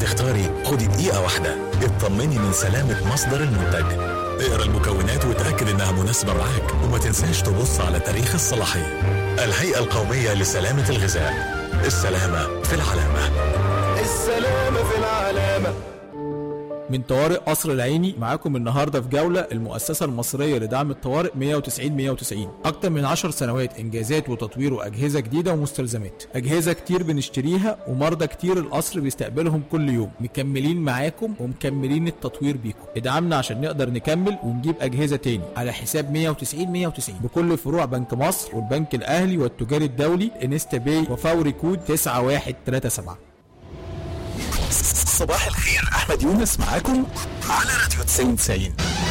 تختاري خدي دقيقة واحدة اطمني من سلامة مصدر المنتج اقرا المكونات وتأكد انها مناسبة معاك وما تنساش تبص على تاريخ الصلاحية الهيئة القومية لسلامة الغذاء السلامة في العلامة السلامة في العلامة من طوارئ قصر العيني معاكم النهارده في جوله المؤسسه المصريه لدعم الطوارئ 190 190 اكتر من 10 سنوات انجازات وتطوير واجهزه جديده ومستلزمات اجهزه كتير بنشتريها ومرضى كتير القصر بيستقبلهم كل يوم مكملين معاكم ومكملين التطوير بيكم ادعمنا عشان نقدر نكمل ونجيب اجهزه تاني على حساب 190 190 بكل فروع بنك مصر والبنك الاهلي والتجاري الدولي انستا باي وفوري كود 9137 صباح الخير احمد يونس معاكم على راديو 90 90